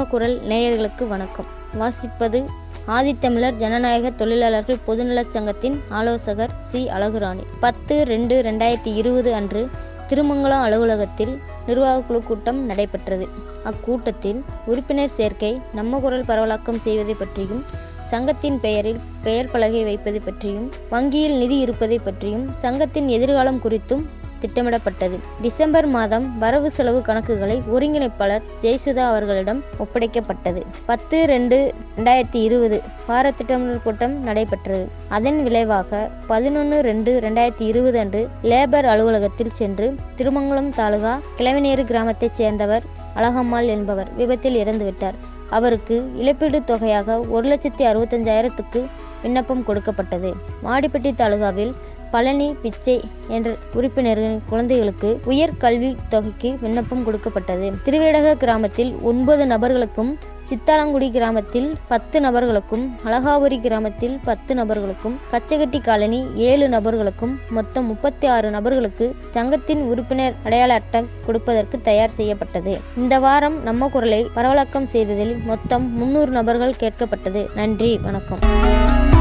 குரல் நேயர்களுக்கு வணக்கம் வாசிப்பது ஆதித்தமிழர் ஜனநாயக தொழிலாளர்கள் பொதுநலச் சங்கத்தின் ஆலோசகர் சி அழகுராணி பத்து ரெண்டு ரெண்டாயிரத்தி இருபது அன்று திருமங்கலம் அலுவலகத்தில் நிர்வாகக்குழு கூட்டம் நடைபெற்றது அக்கூட்டத்தில் உறுப்பினர் சேர்க்கை நம்ம குரல் பரவலாக்கம் செய்வதை பற்றியும் சங்கத்தின் பெயரில் பெயர் பலகை வைப்பது பற்றியும் வங்கியில் நிதி இருப்பதை பற்றியும் சங்கத்தின் எதிர்காலம் குறித்தும் திட்டமிடப்பட்டது டிசம்பர் மாதம் வரவு செலவு கணக்குகளை ஒருங்கிணைப்பாளர் ஜெயசுதா அவர்களிடம் ஒப்படைக்கப்பட்டது பத்து ரெண்டு ரெண்டாயிரத்தி இருபது வார திட்டமிடல் கூட்டம் நடைபெற்றது அதன் விளைவாக பதினொன்று ரெண்டு ரெண்டாயிரத்தி இருபது அன்று லேபர் அலுவலகத்தில் சென்று திருமங்கலம் தாலுகா கிளவிநேரு கிராமத்தைச் சேர்ந்தவர் அழகம்மாள் என்பவர் விபத்தில் இறந்துவிட்டார் அவருக்கு இழப்பீட்டுத் தொகையாக ஒரு லட்சத்தி அறுபத்தஞ்சாயிரத்துக்கு விண்ணப்பம் கொடுக்கப்பட்டது மாடிப்பட்டி தாலுகாவில் பழனி பிச்சை என்ற உறுப்பினர்களின் குழந்தைகளுக்கு உயர் கல்வி தொகைக்கு விண்ணப்பம் கொடுக்கப்பட்டது திருவேடக கிராமத்தில் ஒன்பது நபர்களுக்கும் சித்தாலங்குடி கிராமத்தில் பத்து நபர்களுக்கும் அழகாபுரி கிராமத்தில் பத்து நபர்களுக்கும் கச்சகட்டி காலனி ஏழு நபர்களுக்கும் மொத்தம் முப்பத்தி ஆறு நபர்களுக்கு சங்கத்தின் உறுப்பினர் அடையாள அட்டை கொடுப்பதற்கு தயார் செய்யப்பட்டது இந்த வாரம் நம்ம குரலை பரவலாக்கம் செய்ததில் மொத்தம் முன்னூறு நபர்கள் கேட்கப்பட்டது நன்றி வணக்கம்